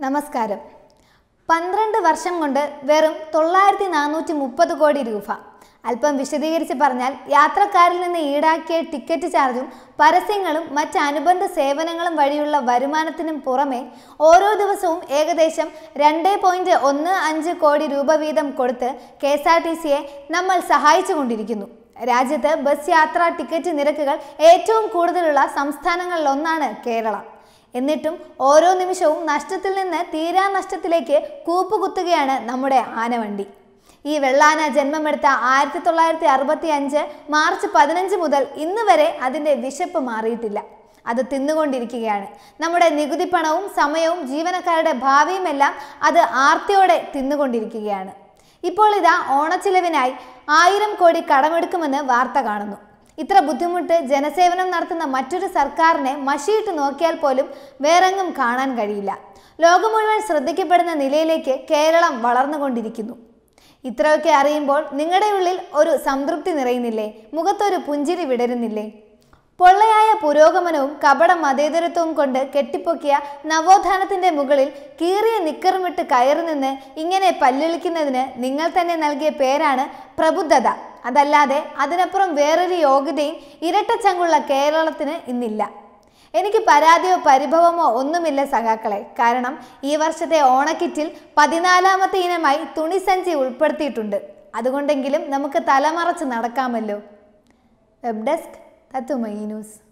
നമസ്കാരം പന്ത്രണ്ട് വർഷം കൊണ്ട് വെറും തൊള്ളായിരത്തി നാനൂറ്റി മുപ്പത് കോടി രൂപ അല്പം വിശദീകരിച്ച് പറഞ്ഞാൽ യാത്രക്കാരിൽ നിന്ന് ഈടാക്കിയ ടിക്കറ്റ് ചാർജും പരസ്യങ്ങളും മറ്റ് അനുബന്ധ സേവനങ്ങളും വഴിയുള്ള വരുമാനത്തിനും പുറമെ ഓരോ ദിവസവും ഏകദേശം രണ്ട് പോയിന്റ് ഒന്ന് അഞ്ച് കോടി രൂപ വീതം കൊടുത്ത് കെ എസ് ആർ ടി സിയെ നമ്മൾ സഹായിച്ചുകൊണ്ടിരിക്കുന്നു രാജ്യത്ത് ബസ് യാത്രാ ടിക്കറ്റ് നിരക്കുകൾ ഏറ്റവും കൂടുതലുള്ള സംസ്ഥാനങ്ങളിലൊന്നാണ് കേരളം എന്നിട്ടും ഓരോ നിമിഷവും നഷ്ടത്തിൽ നിന്ന് തീരാ നഷ്ടത്തിലേക്ക് കൂപ്പുകുത്തുകയാണ് നമ്മുടെ ആനവണ്ടി ഈ വെള്ളാന ജന്മമെടുത്ത ആയിരത്തി തൊള്ളായിരത്തി അറുപത്തി അഞ്ച് മാർച്ച് പതിനഞ്ച് മുതൽ ഇന്ന് വരെ അതിൻ്റെ വിശപ്പ് മാറിയിട്ടില്ല അത് തിന്നുകൊണ്ടിരിക്കുകയാണ് നമ്മുടെ നികുതി പണവും സമയവും ജീവനക്കാരുടെ ഭാവിയുമെല്ലാം അത് ആർത്തിയോടെ തിന്നുകൊണ്ടിരിക്കുകയാണ് ഇപ്പോൾ ഇതാ ഓണച്ചിലവിനായി ആയിരം കോടി കടമെടുക്കുമെന്ന് വാർത്ത കാണുന്നു ഇത്ര ബുദ്ധിമുട്ട് ജനസേവനം നടത്തുന്ന മറ്റൊരു സർക്കാരിനെ മഷിയിട്ട് നോക്കിയാൽ പോലും വേറെങ്ങും കാണാൻ കഴിയില്ല ലോകം മുഴുവൻ ശ്രദ്ധിക്കപ്പെടുന്ന നിലയിലേക്ക് കേരളം വളർന്നുകൊണ്ടിരിക്കുന്നു ഇത്രയൊക്കെ അറിയുമ്പോൾ നിങ്ങളുടെ ഉള്ളിൽ ഒരു സംതൃപ്തി നിറയുന്നില്ലേ മുഖത്തൊരു പുഞ്ചിരി വിടരുന്നില്ലേ പൊള്ളയായ പുരോഗമനവും കപട മതേതരത്വവും കൊണ്ട് കെട്ടിപ്പൊക്കിയ നവോത്ഥാനത്തിന്റെ മുകളിൽ കീറിയ നിക്കറുമിട്ട് കയറി നിന്ന് ഇങ്ങനെ പല്ലിളിക്കുന്നതിന് നിങ്ങൾ തന്നെ നൽകിയ പേരാണ് പ്രബുദ്ധത അതല്ലാതെ അതിനപ്പുറം വേറൊരു യോഗ്യതയും ഇരട്ടച്ചങ്കുള്ള കേരളത്തിന് ഇന്നില്ല എനിക്ക് പരാതിയോ പരിഭവമോ ഒന്നുമില്ല സഖാക്കളെ കാരണം ഈ വർഷത്തെ ഓണക്കിറ്റിൽ പതിനാലാമത്തെ ഇനമായി തുണിസഞ്ചി ഉൾപ്പെടുത്തിയിട്ടുണ്ട് അതുകൊണ്ടെങ്കിലും നമുക്ക് തലമറച്ച് നടക്കാമല്ലോ വെബ് ഡെസ്ക് തത്തുമൈ ന്യൂസ്